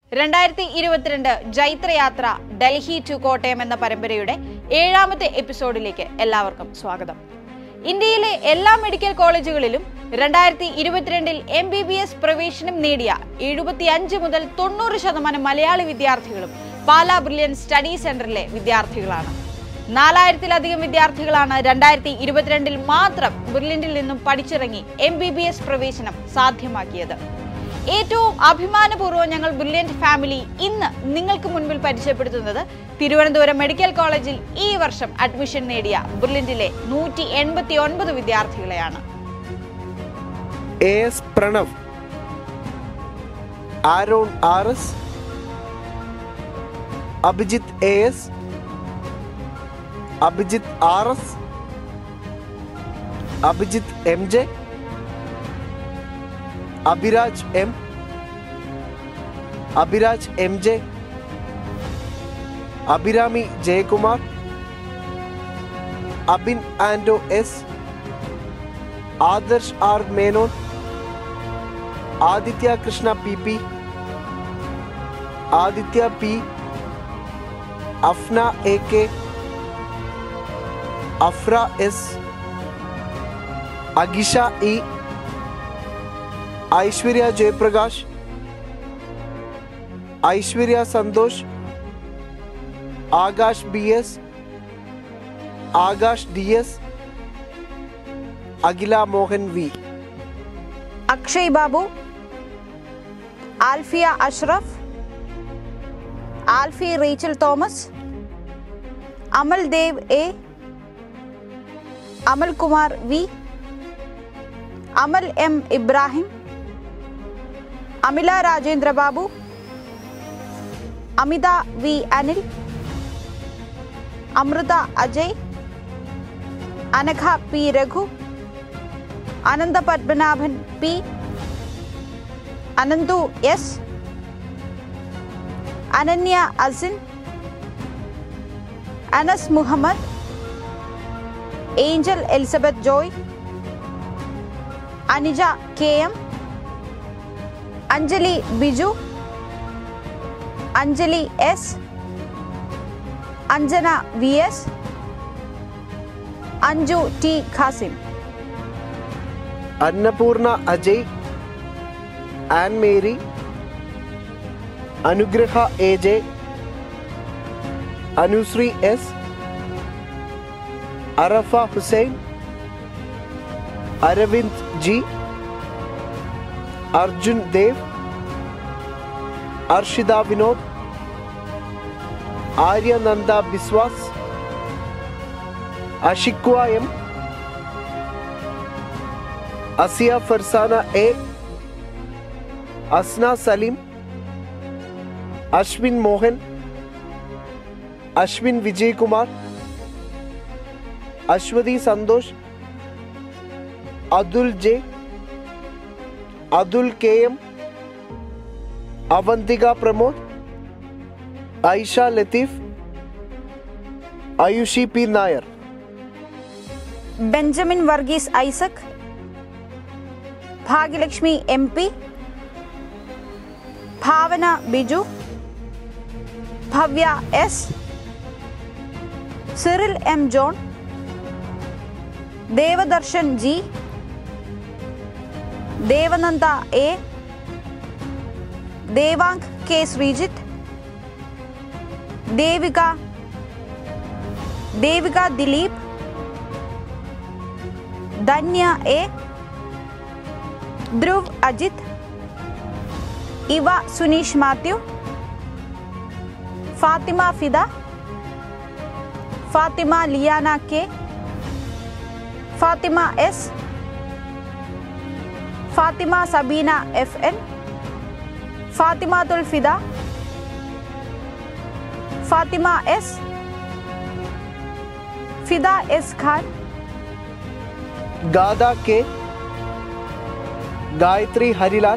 രണ്ടായിരത്തി ഇരുപത്തിരണ്ട് ജൈത്രയാത്ര ഡൽഹി ടു കോട്ടയം എന്ന പരമ്പരയുടെ ഏഴാമത്തെ എപ്പിസോഡിലേക്ക് എല്ലാവർക്കും സ്വാഗതം ഇന്ത്യയിലെ എല്ലാ മെഡിക്കൽ കോളേജുകളിലും രണ്ടായിരത്തി ഇരുപത്തിരണ്ടിൽ എം ബി ബി എസ് പ്രവേശനം നേടിയ എഴുപത്തിയഞ്ച് മുതൽ തൊണ്ണൂറ് ശതമാനം മലയാളി വിദ്യാർത്ഥികളും പാലാ ബ്രില്യൻ സ്റ്റഡി സെന്ററിലെ വിദ്യാർത്ഥികളാണ് നാലായിരത്തിലധികം വിദ്യാർത്ഥികളാണ് രണ്ടായിരത്തി ഇരുപത്തിരണ്ടിൽ മാത്രം ബ്രില്യന്റിൽ നിന്നും പഠിച്ചിറങ്ങി എം ബി ബി എസ് പ്രവേശനം സാധ്യമാക്കിയത് ഏറ്റവും അഭിമാനപൂർവ്വം ഞങ്ങൾ ബ്രില്യന്റ് ഫാമിലി ഇന്ന് നിങ്ങൾക്ക് മുൻപിൽ പരിചയപ്പെടുത്തുന്നത് തിരുവനന്തപുരം മെഡിക്കൽ കോളേജിൽ ഈ വർഷം അഡ്മിഷൻ നേടിയ ബ്രില്യന്റിലെ നൂറ്റി എൺപത്തി ഒൻപത് വിദ്യാർത്ഥികളെയാണ് A S Pranav Aaron R S Abhijith A S Abhijith R S Abhijith M J Abhiraj M Abhiraj M J Abhirami Jayakumar Abin Ando S Adarsh R Menon Aditya Krishna P P Aditya P Afna A K Afra S Agisha E Aishwarya Jayaprakash Aishwarya Santhosh Akash B S Akash D S Akhila Mohan V Akshay Babu Alfiya Ashraf Alfi Rachel Thomas Amal Dev A Amal Kumar V Amal M Ibrahim Amila Rajendra Babu Amitha V Anil Amritha Ajay Anagha P Raghu Anantha Padmanabhan P Ananthu S Ananya Asin Anas Muhammad Angel Elizabeth Joy Anija K M Anjali Biju Anjali S Anjana V S Anju T Khasim Annapoorna Ajay Ann Mary Anugraha A J Anusree S Arafa Hussain Aravind G Arjun Dev Arshitha Vinod Aryananda Biswas Ashiqua M Asiya Farsana A Asna Saleem Ashwin Mohan Ashwin Vijay Kumar Aswathi Santhosh Athul J Athul K M Avanthika Pramod Aisha Latheef Ayushi P Nair Benjamin Varghese Isaac Bhagyalakshmi M P Bhavana Biju Bhavya S Cyril M John Devadarshan G Devananda A Devank K Sreejith Devika Devika Dileep Dhanya A Dhruv Ajith Eva Suneesh Mathew Fathima Fida Fathima Liyana K Fathima S Fathima Sabeena F N Fathimathul Fida Fathima S Fida S Khan Gadha K Gayathri Harilal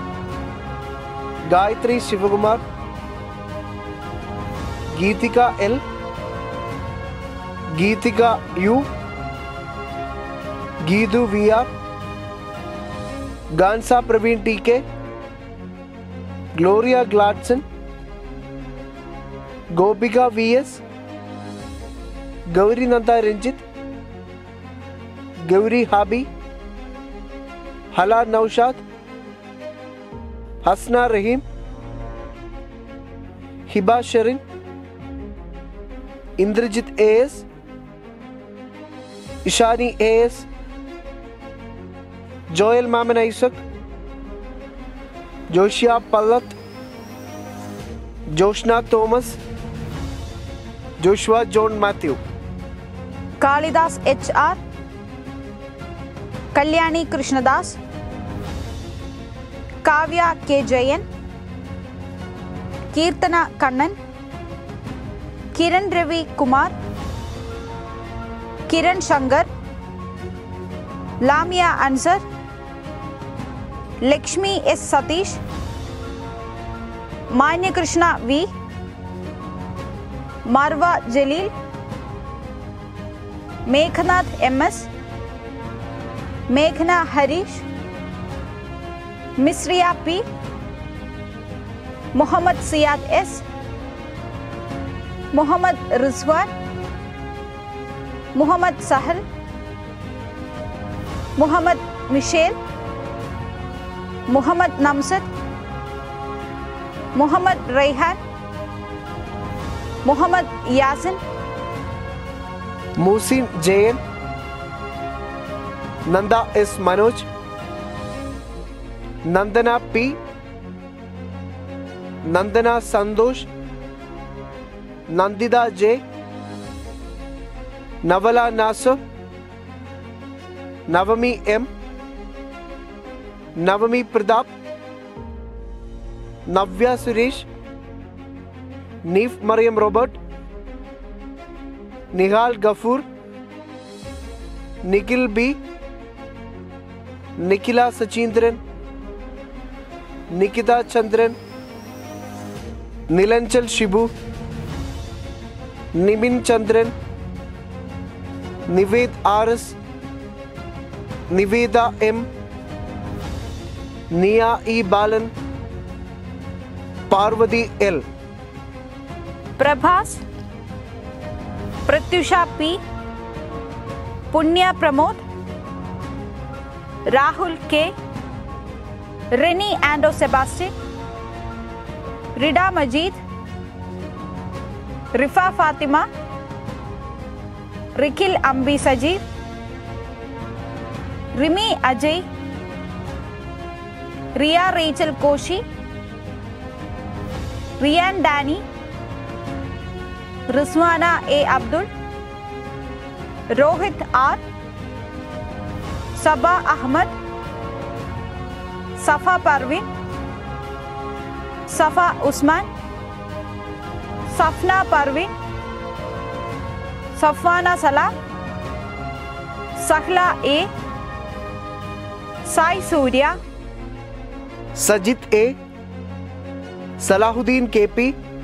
Gayathri Shivakumar Geethika L Geethika U Geethu V R Gansa Praveen T K Gloria Gladson Gopika V S Gouri Nanda Ranjith Gouri Habi Hala Noushad Hasna Raheem Hiba Sherin Indrajith A S Ishani A S Joel Mammen Isaac Joshua Pallath Joshna Thomas Joshua John Mathew Kalidas H R Kalyani Krishnadas Kavya K Jayan Keerthana Kannan Kiran Ravi Kumar Kiran Shankar Lamiya Ansar Lakshmi S Satheesh Manyakrishna V Marva Jaleel Meghanath M S മേഘന Harish Mishriya P Muhammad Siyad S Muhammad Rizwan Muhammad Sahal Muhammad Michelle Muhammad Namsad Muhammad Raihan Muhammad Yasin Moosin Jayan Nanda S Manoj Nandana P Nandana Santhosh Nanditha J Navala Nasar Navami M Navami Prathap Navya Suresh Neef Mariyam Robert Nihal Gafoor Nikhil B Nikhila Sacheendran Nikitha Chandran Nilanchal Shibu Nimin Chandran Nived R S Niveda M Niya E Balan Parvathy L Prabhas Prathyusha P Punya Pramod Rahul K Reni Ando Sebastian Rida Majeed Rifa Fathima Rikhil Ambi Sajeev Rimi Ajay Riya Rachel Koshy Riyan Danny Rizwana A Abdul Rohith R Saba Ahammed Safa Parveen Safa Usman Safna Parveen Safwana Salam Sahla A Sai Surya Sajith A Salahuddin K P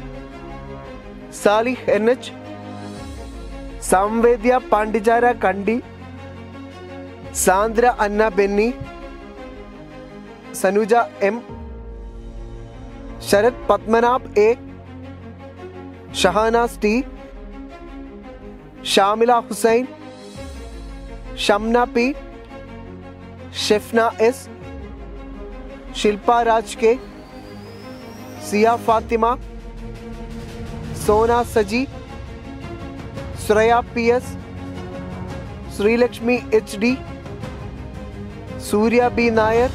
Salih N H Samvedya Pandichara Kandi Sandra Anna Benny Sanuja M Sarath Padmanabh A Shahanas T Shamila Hussain Shamna P Shefna S Shilpa Raj K Siya Fathima Sona Saji Shreya P S Sreelakshmi H D Surya B Nair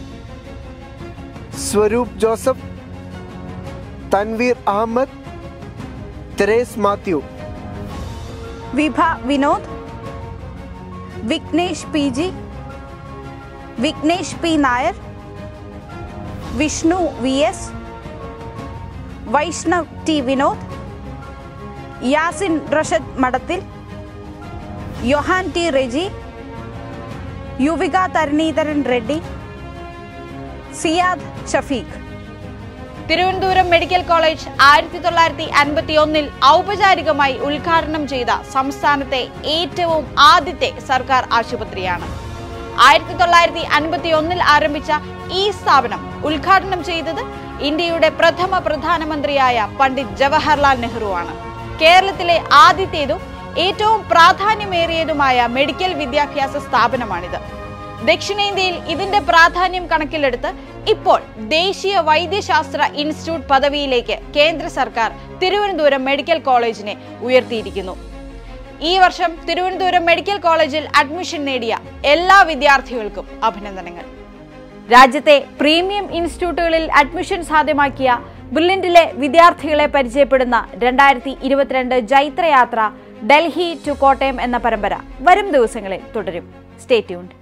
Swaroop Joseph Tanveer Ahammed Therese Mathew Vibha Vinod Vignesh P G Vignesh P Nair Vishnu V S Vaishnav T Vinod Yasin Rashad Madathil Yohan T Reji Yuvika Tharanidharan Reddy Siyad Shafeeq Thiruvananthapuram medical college ആയിരത്തി തൊള്ളായിരത്തി അൻപത്തി ഒന്നിൽ ഔപചാരികമായി ഉദ്ഘാടനം ചെയ്ത സംസ്ഥാനത്തെ ഏറ്റവും ആദ്യത്തെ സർക്കാർ ആശുപത്രിയാണ് ആയിരത്തി തൊള്ളായിരത്തി അൻപത്തി ഒന്നിൽ ആരംഭിച്ച ഈ സ്ഥാപനം ഉദ്ഘാടനം ചെയ്തത് ഇന്ത്യയുടെ പ്രഥമ പ്രധാനമന്ത്രിയായ പണ്ഡിറ്റ് ജവഹർലാൽ നെഹ്റുവാണ് കേരളത്തിലെ ആദ്യത്തേതും ഏറ്റവും പ്രാധാന്യമേറിയതുമായ മെഡിക്കൽ വിദ്യാഭ്യാസ സ്ഥാപനമാണിത് ദക്ഷിണേന്ത്യയിൽ ഇതിന്റെ പ്രാധാന്യം കണക്കിലെടുത്ത് ഇപ്പോൾ ദേശീയ വൈദ്യശാസ്ത്ര ഇൻസ്റ്റിറ്റ്യൂട്ട് പദവിയിലേക്ക് കേന്ദ്ര സർക്കാർ തിരുവനന്തപുരം മെഡിക്കൽ കോളേജിനെ ഉയർത്തിയിരിക്കുന്നു ഈ വർഷം തിരുവനന്തപുരം മെഡിക്കൽ കോളേജിൽ അഡ്മിഷൻ നേടിയ എല്ലാ വിദ്യാർത്ഥികൾക്കും അഭിനന്ദനങ്ങൾ രാജ്യത്തെ പ്രീമിയം ഇൻസ്റ്റിറ്റ്യൂട്ടുകളിൽ അഡ്മിഷൻ സാധ്യമാക്കിയ ബ്രില്യന്റിലെ വിദ്യാർത്ഥികളെ പരിചയപ്പെടുന്ന രണ്ടായിരത്തി ഇരുപത്തിരണ്ട് ജൈത്രയാത്ര ഡൽഹി ടു കോട്ടയം എന്ന പരമ്പര വരും ദിവസങ്ങളിൽ തുടരും സ്റ്റേ ട്യൂൺഡ്